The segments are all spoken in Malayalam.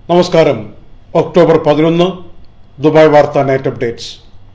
നമസ്കാരം ഒക്ടോബർ പതിനൊന്ന് ദുബായ് വാർത്ത നൈറ്റ് അപ്ഡേറ്റ്സ്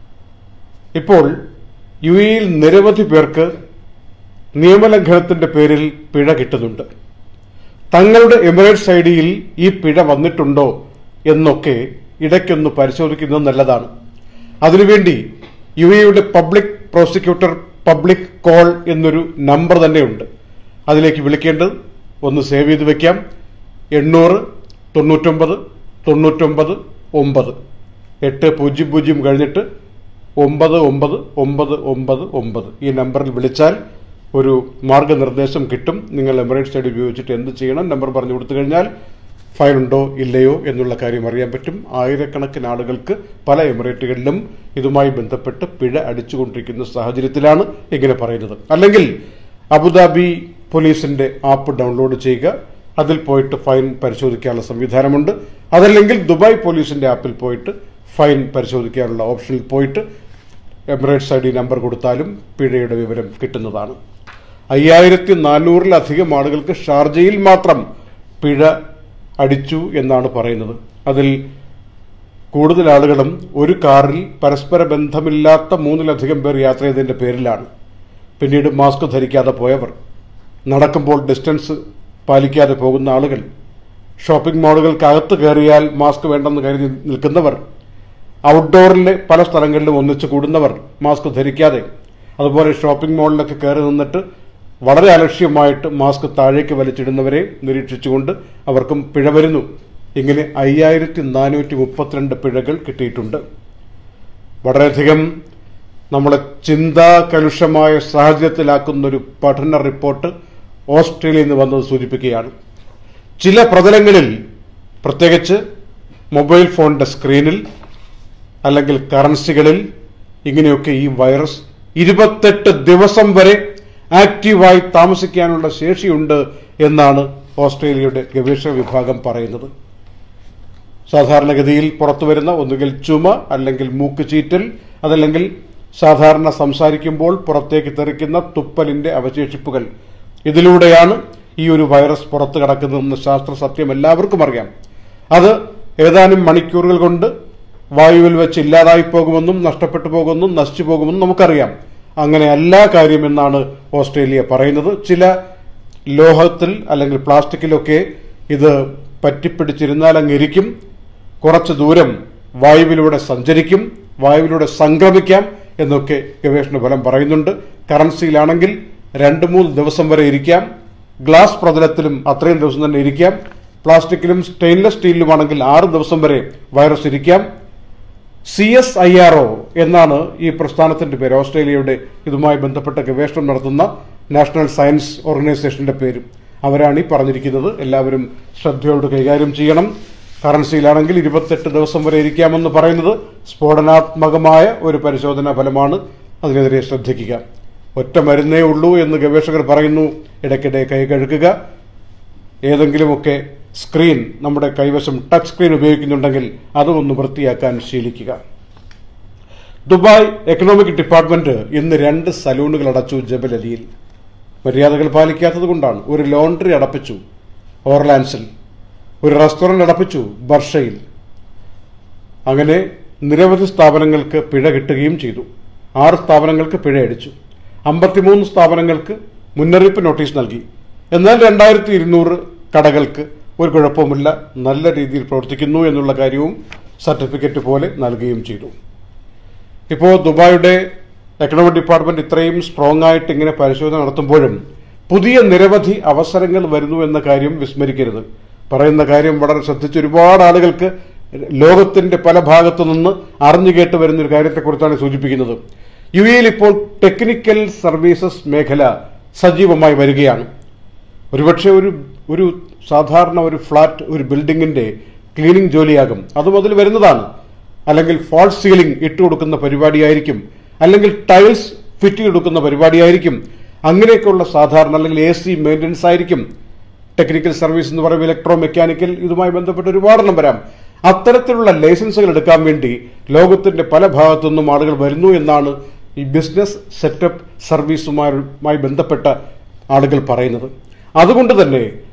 ഇപ്പോൾ യു എയിൽ നിരവധി പേർക്ക് നിയമലംഘനത്തിന്റെ പേരിൽ പിഴ കിട്ടുന്നുണ്ട് തങ്ങളുടെ എമിറേറ്റ്സ് ഐ ഡിയിൽ ഈ പിഴ വന്നിട്ടുണ്ടോ എന്നൊക്കെ ഇടയ്ക്കൊന്ന് പരിശോധിക്കുന്നത് നല്ലതാണ് അതിനുവേണ്ടി യു എയുടെ പബ്ലിക് പ്രോസിക്യൂട്ടർ പബ്ലിക് കോൾ എന്നൊരു നമ്പർ തന്നെയുണ്ട് അതിലേക്ക് വിളിക്കേണ്ടത് ഒന്ന് സേവ് ചെയ്ത് വെക്കാം എണ്ണൂറ് തൊണ്ണൂറ്റൊമ്പത് തൊണ്ണൂറ്റൊമ്പത് ഒമ്പത് എട്ട് പൂജ്യം പൂജ്യം കഴിഞ്ഞിട്ട് ഒമ്പത് ഒമ്പത് ഒമ്പത് ഒമ്പത് ഒമ്പത് ഈ നമ്പറിൽ വിളിച്ചാൽ ഒരു മാർഗനിർദ്ദേശം കിട്ടും നിങ്ങൾ എമിറേറ്റ്സ് ഐ ഡി ഉപയോഗിച്ചിട്ട് എന്ത് ചെയ്യണം നമ്പർ പറഞ്ഞു കൊടുത്തു കഴിഞ്ഞാൽ ഫൈൻ ഉണ്ടോ ഇല്ലയോ എന്നുള്ള കാര്യം അറിയാൻ പറ്റും ആയിരക്കണക്കിന് ആളുകൾക്ക് പല എമിറേറ്റുകളിലും ഇതുമായി ബന്ധപ്പെട്ട് പിഴ അടിച്ചുകൊണ്ടിരിക്കുന്ന സാഹചര്യത്തിലാണ് ഇങ്ങനെ പറയുന്നത് അല്ലെങ്കിൽ അബുദാബി പോലീസിന്റെ ആപ്പ് ഡൗൺലോഡ് ചെയ്യുക അതിൽ പോയിട്ട് ഫൈൻ പരിശോധിക്കാനുള്ള സംവിധാനമുണ്ട് അതല്ലെങ്കിൽ ദുബായ് പോലീസിന്റെ ആപ്പിൽ പോയിട്ട് ഫൈൻ പരിശോധിക്കാനുള്ള ഓപ്ഷനിൽ പോയിട്ട് എമിറേറ്റ്സ് ഐ ഡി നമ്പർ കൊടുത്താലും പിഴയുടെ വിവരം കിട്ടുന്നതാണ് അയ്യായിരത്തി നാനൂറിലധികം ആളുകൾക്ക് ഷാർജയിൽ മാത്രം പിഴ അടിച്ചു എന്നാണ് പറയുന്നത് അതിൽ കൂടുതൽ ആളുകളും ഒരു കാറിൽ പരസ്പര ബന്ധമില്ലാത്ത മൂന്നിലധികം പേർ യാത്ര ചെയ്തതിന്റെ പേരിലാണ് പിന്നീട് മാസ്ക് ധരിക്കാതെ പോയവർ നടക്കുമ്പോൾ ഡിസ്റ്റൻസ് പാലിക്കാതെ പോകുന്ന ആളുകൾ ഷോപ്പിംഗ് മാളുകൾക്കകത്ത് കയറിയാൽ മാസ്ക് വേണ്ടെന്ന് കരുതി നിൽക്കുന്നവർ ഔട്ട്ഡോറിലെ പല സ്ഥലങ്ങളിലും ഒന്നിച്ചു കൂടുന്നവർ മാസ്ക് ധരിക്കാതെ അതുപോലെ ഷോപ്പിംഗ് മാളിലൊക്കെ കയറി നിന്നിട്ട് വളരെ അലക്ഷ്യമായിട്ട് മാസ്ക് താഴേക്ക് വലിച്ചിടുന്നവരെ നിരീക്ഷിച്ചുകൊണ്ട് അവർക്കും പിഴ വരുന്നു ഇങ്ങനെ അയ്യായിരത്തി നാനൂറ്റി മുപ്പത്തിരണ്ട് പിഴകൾ കിട്ടിയിട്ടുണ്ട് വളരെയധികം നമ്മളെ ചിന്താ കലുഷമായ സാഹചര്യത്തിലാക്കുന്ന ഒരു പഠന റിപ്പോർട്ട് ഓസ്ട്രേലിയയിൽ നിന്ന് വന്നത് സൂചിപ്പിക്കുകയാണ് ചില പ്രതലങ്ങളിൽ പ്രത്യേകിച്ച് മൊബൈൽ ഫോണിന്റെ സ്ക്രീനിൽ അല്ലെങ്കിൽ കറൻസികളിൽ ഇങ്ങനെയൊക്കെ ഈ വൈറസ് ഇരുപത്തെട്ട് ദിവസം വരെ ആക്റ്റീവായി താമസിക്കാനുള്ള ശേഷിയുണ്ട് എന്നാണ് ഓസ്ട്രേലിയയുടെ ഗവേഷണ വിഭാഗം പറയുന്നത് സാധാരണഗതിയിൽ പുറത്തുവരുന്ന ഒന്നുകിൽ ചുമ അല്ലെങ്കിൽ മൂക്ക് ചീറ്റൽ അതല്ലെങ്കിൽ സാധാരണ സംസാരിക്കുമ്പോൾ പുറത്തേക്ക് തെറിക്കുന്ന തുപ്പലിന്റെ അവശേഷിപ്പുകൾ ഇതിലൂടെയാണ് ഈ ഒരു വൈറസ് പുറത്തു കടക്കുന്നതെന്ന് ശാസ്ത്ര സത്യം എല്ലാവർക്കും അറിയാം അത് ഏതാനും മണിക്കൂറുകൾ കൊണ്ട് വായുവിൽ വെച്ച് ഇല്ലാതായി പോകുമെന്നും നഷ്ടപ്പെട്ടു പോകുമെന്നും നശിച്ചു പോകുമെന്നും നമുക്കറിയാം അങ്ങനെ എല്ലാ കാര്യമെന്നാണ് ഓസ്ട്രേലിയ പറയുന്നത് ചില ലോഹത്തിൽ അല്ലെങ്കിൽ പ്ലാസ്റ്റിക്കിലൊക്കെ ഇത് പറ്റിപ്പിടിച്ചിരുന്നാൽ അങ്ങിരിക്കും കുറച്ച് ദൂരം വായുവിലൂടെ സഞ്ചരിക്കും വായുവിലൂടെ സംക്രമിക്കാം എന്നൊക്കെ ഗവേഷണ ഫലം പറയുന്നുണ്ട് കറൻസിയിലാണെങ്കിൽ രണ്ട് മൂന്ന് ദിവസം വരെ ഇരിക്കാം ഗ്ലാസ് പ്രതലത്തിലും അത്രയും ദിവസം തന്നെ ഇരിക്കാം പ്ലാസ്റ്റിക്കിലും സ്റ്റെയിൻലെസ് സ്റ്റീലിലുമാണെങ്കിൽ ആറ് ദിവസം വരെ വൈറസ് ഇരിക്കാം C S I R O എന്നാണ് ഈ പ്രസ്ഥാനത്തിന്റെ പേര് ഓസ്ട്രേലിയയുടെ ഇതുമായി ബന്ധപ്പെട്ട ഗവേഷണം നടത്തുന്ന നാഷണൽ സയൻസ് ഓർഗനൈസേഷന്റെ പേര് അവരാണ് ഈ പറഞ്ഞിരിക്കുന്നത് എല്ലാവരും ശ്രദ്ധയോട് കൈകാര്യം ചെയ്യണം കറൻസിയിലാണെങ്കിൽ ഇരുപത്തെട്ട് ദിവസം വരെ ഇരിക്കാമെന്ന് പറയുന്നത് സ്ഫോടനാത്മകമായ ഒരു പരിശോധനാ ഫലമാണ് അതിനെതിരെ ശ്രദ്ധിക്കുക ഒറ്റ മരുന്നേ ഉള്ളൂ എന്ന് ഗവേഷകർ പറയുന്നു ഇടയ്ക്കിടെ കൈ കഴുകുക ഏതെങ്കിലുമൊക്കെ സ്ക്രീൻ നമ്മുടെ കൈവശം ടച്ച് സ്ക്രീൻ ഉപയോഗിക്കുന്നുണ്ടെങ്കിൽ അത് ഒന്ന് വൃത്തിയാക്കാൻ ശീലിക്കുക ദുബായ് എക്കണോമിക് ഡിപ്പാർട്ട്മെന്റ് ഇന്ന് രണ്ട് സലൂണുകൾ അടച്ചു ജബൽ അലിയിൽ മര്യാദകൾ പാലിക്കാത്തത് കൊണ്ടാണ് ഒരു ലോണ്ടറി അടപ്പിച്ചു ഓർലാൻസിൽ ഒരു റെസ്റ്റോറന്റ് അടപ്പിച്ചു ബർഷയിൽ അങ്ങനെ നിരവധി സ്ഥാപനങ്ങൾക്ക് പിഴ കിട്ടുകയും ചെയ്തു ആറ് സ്ഥാപനങ്ങൾക്ക് പിഴ അടിച്ചു അമ്പത്തിമൂന്ന് സ്ഥാപനങ്ങൾക്ക് മുന്നറിയിപ്പ് നോട്ടീസ് നൽകി എന്നാൽ രണ്ടായിരത്തി ഇരുന്നൂറ് കടകൾക്ക് ഒരു കുഴപ്പവുമില്ല നല്ല രീതിയിൽ പ്രവർത്തിക്കുന്നു എന്നുള്ള കാര്യവും സർട്ടിഫിക്കറ്റ് പോലെ നൽകുകയും ചെയ്തു ഇപ്പോൾ ദുബായിയുടെ എക്കണോമിക് ഡിപ്പാർട്ട്മെന്റ് ഇത്രയും സ്ട്രോങ് ആയിട്ട് ഇങ്ങനെ പരിശോധന നടത്തുമ്പോഴും പുതിയ നിരവധി അവസരങ്ങൾ വരുന്നു എന്ന കാര്യം വിസ്മരിക്കരുത് പറയുന്ന കാര്യം വളരെ ശ്രദ്ധിച്ച് ഒരുപാട് ആളുകൾക്ക് ലോകത്തിന്റെ പല ഭാഗത്തു നിന്ന് അറിഞ്ഞു കേട്ട് വരുന്ന ഒരു കാര്യത്തെക്കുറിച്ചാണ് സൂചിപ്പിക്കുന്നത് യു എയിൽ ഇപ്പോൾ ടെക്നിക്കൽ സർവീസസ് മേഖല സജീവമായി വരികയാണ് ഒരുപക്ഷെ ഒരു ഒരു സാധാരണ ഒരു ഫ്ളാറ്റ് ഒരു ബിൽഡിങ്ങിന്റെ ക്ലീനിങ് ജോലിയാകും അതും അതിൽ വരുന്നതാണ് അല്ലെങ്കിൽ ഫാൾ സീലിംഗ് ഇട്ടുകൊടുക്കുന്ന പരിപാടിയായിരിക്കും അല്ലെങ്കിൽ ടൈൽസ് ഫിറ്റ് കൊടുക്കുന്ന പരിപാടിയായിരിക്കും അങ്ങനെയൊക്കെയുള്ള സാധാരണ അല്ലെങ്കിൽ എ സി മെയിൻ്റനൻസ് ആയിരിക്കും ടെക്നിക്കൽ സർവീസ് എന്ന് പറയുമ്പോൾ ഇലക്ട്രോ മെക്കാനിക്കൽ ഇതുമായി ബന്ധപ്പെട്ട് ഒരുപാടെണ്ണം വരാം അത്തരത്തിലുള്ള ലൈസൻസുകൾ എടുക്കാൻ വേണ്ടി ലോകത്തിന്റെ പല ഭാഗത്തു നിന്നും ആളുകൾ വരുന്നു എന്നാണ് ഈ ബിസിനസ് സെറ്റപ്പ് സർവീസുമായി ബന്ധപ്പെട്ട ആളുകൾ പറയുന്നത് അതുകൊണ്ട് തന്നെ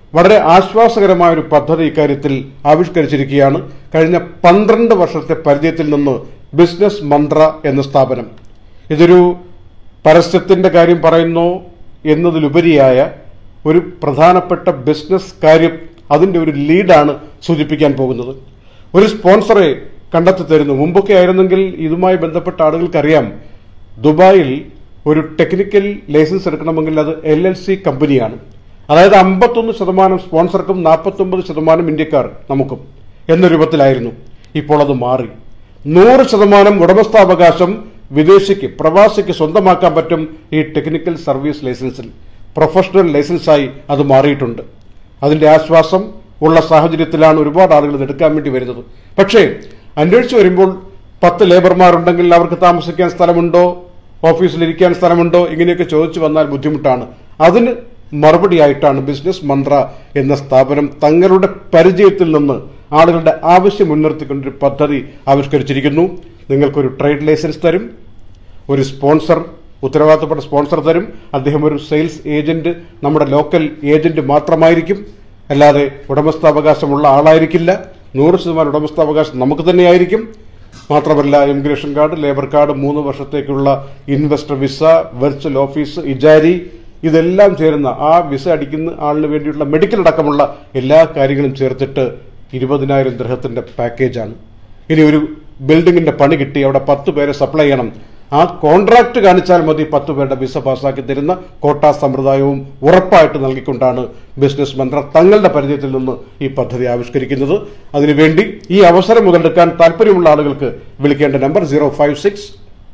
വളരെ ആശ്വാസകരമായ ഒരു പദ്ധതി ഇക്കാര്യത്തിൽ ആവിഷ്കരിച്ചിരിക്കുകയാണ് കഴിഞ്ഞ പന്ത്രണ്ട് വർഷത്തെ പരിചയത്തിൽ നിന്ന് ബിസിനസ് മന്ത്ര എന്ന സ്ഥാപനം ഇതൊരു പരസ്യത്തിന്റെ കാര്യം പറയുന്നു എന്നതിലുപരിയായ ഒരു പ്രധാനപ്പെട്ട ബിസിനസ് കാര്യം അതിന്റെ ഒരു ലീഡാണ് സൂചിപ്പിക്കാൻ പോകുന്നത് ഒരു സ്പോൺസറെ കണ്ടെത്തി തരുന്നു മുമ്പൊക്കെ ആയിരുന്നെങ്കിൽ ഇതുമായി ബന്ധപ്പെട്ട ആളുകൾക്കറിയാം ദുബായിൽ ഒരു ടെക്നിക്കൽ ലൈസൻസ് എടുക്കണമെങ്കിൽ അത് എൽ എൽ സി കമ്പനിയാണ് അതായത് അമ്പത്തൊന്ന് ശതമാനം സ്പോൺസർക്കും നാൽപ്പത്തൊമ്പത് ശതമാനം ഇന്ത്യക്കാർ നമുക്കും എന്ന രൂപത്തിലായിരുന്നു ഇപ്പോൾ അത് മാറി നൂറ് ശതമാനം ഉടമസ്ഥാവകാശം വിദേശിക്ക് പ്രവാസിക്ക് സ്വന്തമാക്കാൻ പറ്റും ഈ ടെക്നിക്കൽ സർവീസ് ലൈസൻസിൽ പ്രൊഫഷണൽ ലൈസൻസായി അത് മാറിയിട്ടുണ്ട് അതിന്റെ ആശ്വാസം ഉള്ള സാഹചര്യത്തിലാണ് ഒരുപാട് ആളുകൾ ഇത് എടുക്കാൻ വേണ്ടി വരുന്നത് പക്ഷേ അന്വേഷിച്ച് വരുമ്പോൾ പത്ത് ലേബർമാരുണ്ടെങ്കിൽ അവർക്ക് താമസിക്കാൻ സ്ഥലമുണ്ടോ ഓഫീസിലിരിക്കാൻ സ്ഥലമുണ്ടോ ഇങ്ങനെയൊക്കെ ചോദിച്ചു വന്നാൽ ബുദ്ധിമുട്ടാണ് അതിന് മറുപടിയായിട്ടാണ് ബിസിനസ് മന്ത്ര എന്ന സ്ഥാപനം തങ്ങളുടെ പരിചയത്തിൽ നിന്ന് ആളുകളുടെ ആവശ്യം മുൻനിർത്തിക്കൊണ്ടൊരു പദ്ധതി ആവിഷ്കരിച്ചിരിക്കുന്നു നിങ്ങൾക്കൊരു ട്രേഡ് ലൈസൻസ് തരും ഒരു സ്പോൺസർ ഉത്തരവാദിത്തപ്പെട്ട സ്പോൺസർ തരും അദ്ദേഹം ഒരു സെയിൽസ് ഏജന്റ് നമ്മുടെ ലോക്കൽ ഏജന്റ് മാത്രമായിരിക്കും അല്ലാതെ ഉടമസ്ഥാവകാശമുള്ള ആളായിരിക്കില്ല നൂറ് ശതമാനം ഉടമസ്ഥാവകാശം നമുക്ക് തന്നെയായിരിക്കും മാത്രമല്ല ഇമിഗ്രേഷൻ കാർഡ് ലേബർ കാർഡ് മൂന്ന് വർഷത്തേക്കുള്ള ഇൻവെസ്റ്റർ വിസ വെർച്വൽ ഓഫീസ് ഇജാരി ഇതെല്ലാം ചേരുന്ന ആ വിസ അടിക്കുന്ന ആളിന് വേണ്ടിയുള്ള മെഡിക്കൽ അടക്കമുള്ള എല്ലാ കാര്യങ്ങളും ചേർത്തിട്ട് ഇരുപതിനായിരം ഗ്രഹത്തിന്റെ പാക്കേജാണ് ഇനി ഒരു ബിൽഡിങ്ങിന്റെ പണി കിട്ടി അവിടെ പത്ത് പേരെ സപ്ലൈ ചെയ്യണം ആ കോൺട്രാക്ട് കാണിച്ചാൽ മതി പത്ത് പേരുടെ വിസ പാസ്സാക്കി തരുന്ന കോട്ടാ സമ്പ്രദായവും ഉറപ്പായിട്ട് നൽകിക്കൊണ്ടാണ് ബിസിനസ് മന്ത്ര തങ്ങളുടെ പരിചയത്തിൽ നിന്ന് ഈ പദ്ധതി ആവിഷ്കരിക്കുന്നത് അതിനുവേണ്ടി ഈ അവസരം മുതലെടുക്കാൻ താല്പര്യമുള്ള ആളുകൾക്ക് വിളിക്കേണ്ട number zero five six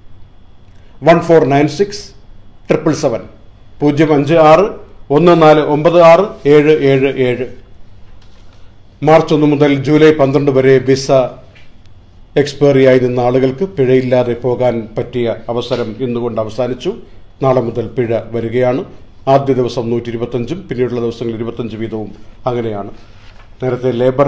one four nine six triple seven പൂജ്യം അഞ്ച് ആറ് ഒന്ന് നാല് ഒമ്പത് ആറ് ഏഴ് ഏഴ് ഏഴ് മാർച്ച് ഒന്ന് മുതൽ ജൂലൈ പന്ത്രണ്ട് വരെ വിസ എക്സ്പയറിയായി നിന്ന ആളുകൾക്ക് പിഴയില്ലാതെ പോകാൻ പറ്റിയ അവസരം ഇന്നുകൊണ്ട് അവസാനിച്ചു നാളെ മുതൽ പിഴ വരികയാണ് ആദ്യ ദിവസം നൂറ്റി ഇരുപത്തഞ്ചും പിന്നീടുള്ള ദിവസങ്ങളിൽ ഇരുപത്തഞ്ച് വീതവും അങ്ങനെയാണ് നേരത്തെ ലേബർ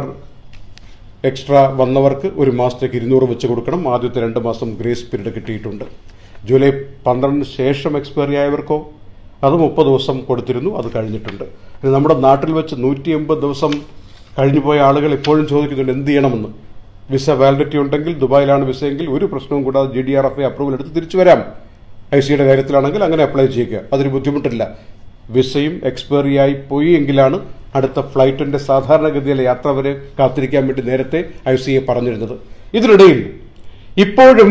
എക്സ്ട്രാ വന്നവർക്ക് ഒരു മാസത്തേക്ക് ഇരുന്നൂറ് വെച്ച് കൊടുക്കണം ആദ്യത്തെ രണ്ട് മാസം ഗ്രേസ് പീരീഡ് കിട്ടിയിട്ടുണ്ട് ജൂലൈ പന്ത്രണ്ടിന് ശേഷം എക്സ്പയറി ആയവർക്കോ അത് മുപ്പത് ദിവസം കൊടുത്തിരുന്നു അത് കഴിഞ്ഞിട്ടുണ്ട് ഇനി നമ്മുടെ നാട്ടിൽ വെച്ച് നൂറ്റി എൺപത് ദിവസം കഴിഞ്ഞു പോയ ആളുകൾ ഇപ്പോഴും ചോദിക്കുന്നുണ്ട് എന്ത് ചെയ്യണമെന്ന് വിസ വാലിഡിറ്റി ഉണ്ടെങ്കിൽ ദുബായിലാണ് വിസയെങ്കിൽ ഒരു പ്രശ്നവും കൂടാതെ G D R F approval എടുത്ത് തിരിച്ചു വരാം ഐ സിയുടെ കാര്യത്തിലാണെങ്കിൽ അങ്ങനെ അപ്ലൈ ചെയ്യുക അതൊരു ബുദ്ധിമുട്ടില്ല വിസയും എക്സ്പയറി ആയി പോയി എങ്കിലാണ് അടുത്ത ഫ്ലൈറ്റിന്റെ സാധാരണഗതിയിലെ യാത്ര വരെ കാത്തിരിക്കാൻ വേണ്ടി നേരത്തെ ഐ സി എ പറഞ്ഞിരുന്നത് ഇതിനിടയിൽ ഇപ്പോഴും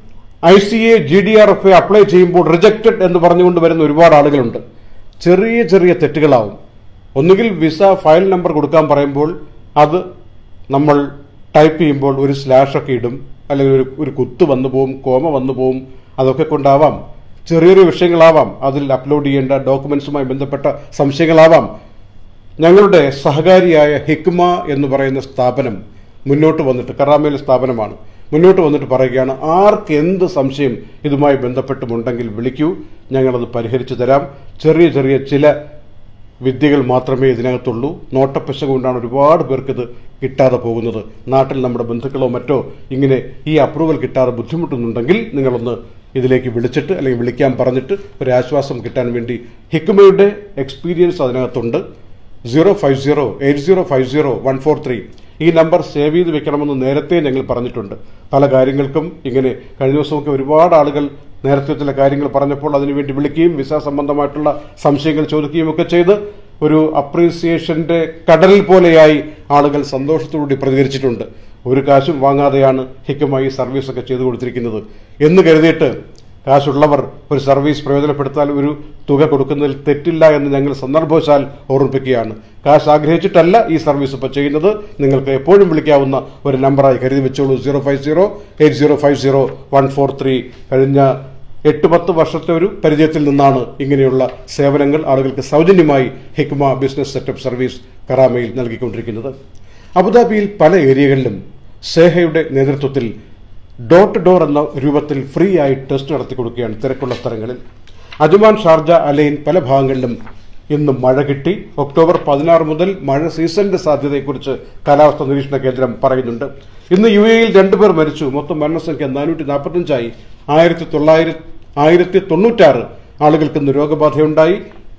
I C A G D R F apply ചെയ്യുമ്പോൾ റിജക്റ്റഡ് എന്ന് പറഞ്ഞുകൊണ്ട് വരുന്ന ഒരുപാട് ആളുകളുണ്ട് ചെറിയ ചെറിയ തെറ്റുകളാവും ഒന്നുകിൽ വിസ ഫയൽ നമ്പർ കൊടുക്കാൻ പറയുമ്പോൾ അത് നമ്മൾ ടൈപ്പ് ചെയ്യുമ്പോൾ ഒരു സ്ലാഷ് ഒക്കെ ഇടും അല്ലെങ്കിൽ ഒരു ഒരു കുത്ത് വന്നു പോവും കോമ വന്നു പോവും അതൊക്കെ കൊണ്ടാവാം ചെറിയൊരു വിഷയങ്ങളാവാം അതിൽ അപ്ലോഡ് ചെയ്യേണ്ട ഡോക്യുമെന്റ്സുമായി ബന്ധപ്പെട്ട സംശയങ്ങളാവാം ഞങ്ങളുടെ സഹകാരിയായ ഹിക്മ എന്ന് പറയുന്ന സ്ഥാപനം മുന്നോട്ട് വന്നിട്ട് കറാമയിലെ സ്ഥാപനമാണ് മുന്നോട്ട് വന്നിട്ട് പറയുകയാണ് ആർക്ക് എന്ത് സംശയം ഇതുമായി ബന്ധപ്പെട്ടുമുണ്ടെങ്കിൽ വിളിക്കൂ ഞങ്ങളത് പരിഹരിച്ചു തരാം ചെറിയ ചെറിയ ചില വിദ്യകൾ മാത്രമേ ഇതിനകത്തുള്ളൂ നോട്ടപ്പശ കൊണ്ടാണ് ഒരുപാട് പേർക്ക് ഇത് കിട്ടാതെ പോകുന്നത് നാട്ടിൽ നമ്മുടെ ബന്ധുക്കളോ മറ്റോ ഇങ്ങനെ ഈ അപ്രൂവൽ കിട്ടാതെ ബുദ്ധിമുട്ടുന്നുണ്ടെങ്കിൽ നിങ്ങളൊന്ന് ഇതിലേക്ക് വിളിച്ചിട്ട് അല്ലെങ്കിൽ വിളിക്കാൻ പറഞ്ഞിട്ട് ഒരു ആശ്വാസം കിട്ടാൻ വേണ്ടി ഹിക്മയുടെ എക്സ്പീരിയൻസ് അതിനകത്തുണ്ട് zero five zero eight zero five zero one four three ഈ നമ്പർ സേവ് ചെയ്ത് വെക്കണമെന്ന് നേരത്തെ ഞങ്ങൾ പറഞ്ഞിട്ടുണ്ട് പല കാര്യങ്ങൾക്കും ഇങ്ങനെ കഴിഞ്ഞ ദിവസമൊക്കെ ഒരുപാട് ആളുകൾ നേരത്തെ ചില കാര്യങ്ങൾ പറഞ്ഞപ്പോൾ അതിനുവേണ്ടി വിളിക്കുകയും വിസ സംബന്ധമായിട്ടുള്ള സംശയങ്ങൾ ചോദിക്കുകയും ഒക്കെ ചെയ്ത് ഒരു അപ്രീസിയേഷന്റെ കടൽ പോലെയായി ആളുകൾ സന്തോഷത്തോടുകൂടി പ്രതികരിച്ചിട്ടുണ്ട് ഒരു കാശും വാങ്ങാതെയാണ് ഹിക്കുമായി സർവീസ് ഒക്കെ ചെയ്തു കൊടുത്തിരിക്കുന്നത് എന്ന് കരുതിയിട്ട് കാശുള്ളവർ ഒരു സർവീസ് പ്രയോജനപ്പെടുത്താൻ ഒരു തുക കൊടുക്കുന്നതിൽ തെറ്റില്ല എന്ന് ഞങ്ങൾ സന്ദർഭവശാൽ ഓർമ്മിപ്പിക്കുകയാണ് കാശ് ആഗ്രഹിച്ചിട്ടല്ല ഈ സർവീസ് ഇപ്പോൾ ചെയ്യുന്നത് നിങ്ങൾക്ക് എപ്പോഴും വിളിക്കാവുന്ന ഒരു നമ്പറായി കരുതി വെച്ചോളൂ zero five zero eight zero five zero one four three കഴിഞ്ഞ എട്ട് പത്ത് വർഷത്തെ ഒരു പരിചയത്തിൽ നിന്നാണ് ഇങ്ങനെയുള്ള സേവനങ്ങൾ ആളുകൾക്ക് സൗജന്യമായി ഹിക്മ ബിസിനസ് സെറ്റപ്പ് സർവീസ് കറാമയിൽ നൽകിക്കൊണ്ടിരിക്കുന്നത് അബുദാബിയിൽ പല ഏരിയകളിലും സേഹയുടെ നേതൃത്വത്തിൽ ഡോർ ടു ഡോർ എന്ന രൂപത്തിൽ ഫ്രീ ആയി ടെസ്റ്റ് നടത്തി കൊടുക്കുകയാണ് തിരക്കുള്ള സ്ഥലങ്ങളിൽ അജ്മാൻ ഷാർജ അലൈൻ പല ഭാഗങ്ങളിലും ഇന്ന് മഴ കിട്ടി ഒക്ടോബർ പതിനാറ് മുതൽ മഴ സീസണിന്റെ സാധ്യതയെക്കുറിച്ച് കാലാവസ്ഥാ നിരീക്ഷണ കേന്ദ്രം പറയുന്നുണ്ട് ഇന്ന് യു എയിൽ രണ്ടുപേർ മരിച്ചു മൊത്തം മരണസംഖ്യ നാനൂറ്റി നാൽപ്പത്തഞ്ചായി ആയിരത്തി തൊള്ളായിരത്തി ആയിരത്തി തൊണ്ണൂറ്റാറ് ആളുകൾക്ക് ഇന്ന് രോഗബാധയുണ്ടായി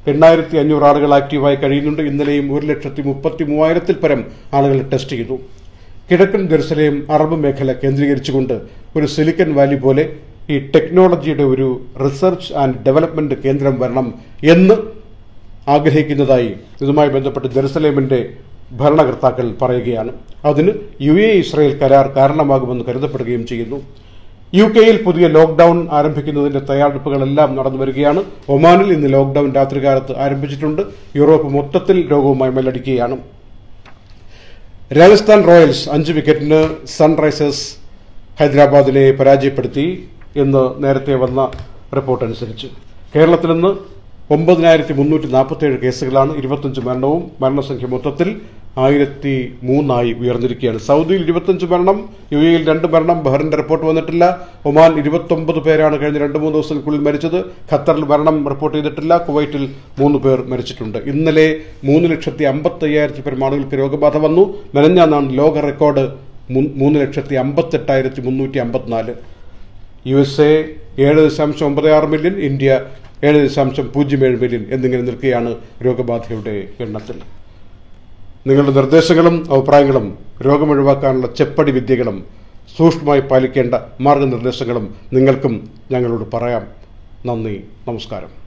എണ്ണായിരത്തി അഞ്ഞൂറ് ആളുകൾ ആക്റ്റീവായി കഴിയുന്നുണ്ട് ഇന്നലെയും ഒരു ലക്ഷത്തി മുപ്പത്തി മൂവായിരത്തിൽ പരം ആളുകൾ ടെസ്റ്റ് ചെയ്തു കിഴക്കൻ ജെറുസലേം അറബ് മേഖല കേന്ദ്രീകരിച്ചുകൊണ്ട് ഒരു സിലിക്കൺ വാലി പോലെ ഈ ടെക്നോളജിയുടെ ഒരു റിസർച്ച് ആൻഡ് ഡെവലപ്മെന്റ് കേന്ദ്രം വരണം എന്ന് ആഗ്രഹിക്കുന്നതായി ഇതുമായി ബന്ധപ്പെട്ട് ജെറുസലേമിന്റെ ഭരണകർത്താക്കൾ പറയുകയാണ് അതിന് യു എ ഇസ്രയേൽ കരാർ കാരണമാകുമെന്ന് കരുതപ്പെടുകയും ചെയ്യുന്നു യു കെയിൽ പുതിയ ലോക്ഡൌൺ ആരംഭിക്കുന്നതിന്റെ തയ്യാറെടുപ്പുകളെല്ലാം നടന്നു വരികയാണ് ഒമാനിൽ ഇന്ന് ലോക്ഡൌൺ രാത്രികാലത്ത് ആരംഭിച്ചിട്ടുണ്ട് യൂറോപ്പ് മൊത്തത്തിൽ രോഗവുമായി മല്ലടിക്കുകയാണ് രാജസ്ഥാൻ റോയൽസ് അഞ്ച് വിക്കറ്റിന് സൺറൈസേഴ്സ് ഹൈദരാബാദിനെ പരാജയപ്പെടുത്തി എന്ന് നേരത്തെ വന്ന റിപ്പോർട്ട് അനുസരിച്ച് കേരളത്തിൽ നിന്ന് ഒമ്പതിനായിരത്തി മുന്നൂറ്റി നാൽപ്പത്തിയേഴ് കേസുകളാണ് ഇരുപത്തഞ്ച് മരണവും മരണസംഖ്യ മൊത്തത്തിൽ ആയിരത്തി മൂന്നായി ഉയർന്നിരിക്കുകയാണ് സൗദിയിൽ ഇരുപത്തഞ്ച് മരണം യു എയിൽ രണ്ട് മരണം ബഹ്റിന്റെ റിപ്പോർട്ട് വന്നിട്ടില്ല ഒമാൻ ഇരുപത്തൊമ്പത് പേരാണ് കഴിഞ്ഞ രണ്ട് മൂന്ന് ദിവസങ്ങൾക്കുള്ളിൽ മരിച്ചത് ഖത്തറിൽ മരണം റിപ്പോർട്ട് ചെയ്തിട്ടില്ല കുവൈറ്റിൽ മൂന്ന് പേർ മരിച്ചിട്ടുണ്ട് ഇന്നലെ മൂന്ന് ലക്ഷത്തി അമ്പത്തി അയ്യായിരത്തി പേരും ആളുകൾക്ക് രോഗബാധ വന്നു മെനഞ്ഞാന്നാണ് ലോക റെക്കോർഡ് മൂ- മൂന്ന് ലക്ഷത്തി അമ്പത്തെട്ടായിരത്തി മുന്നൂറ്റി അമ്പത്തിനാല് യു എസ് എ ഏഴ് ദശാംശം ഒമ്പത് ആറ് മില്യൺ ഇന്ത്യ ഏഴ് ദശാംശം പൂജ്യം ഏഴ് മില്യൺ എന്നിങ്ങനെ നിൽക്കുകയാണ് രോഗബാധയുടെ എണ്ണത്തിൽ നിങ്ങളുടെ നിർദ്ദേശങ്ങളും അഭിപ്രായങ്ങളും രോഗമൊഴിവാക്കാനുള്ള ചെപ്പടി വിദ്യകളും സൂക്ഷ്മമായി പാലിക്കേണ്ട മാർഗനിർദ്ദേശങ്ങളും നിങ്ങൾക്കും ഞങ്ങളോട് പറയാം നന്ദി നമസ്കാരം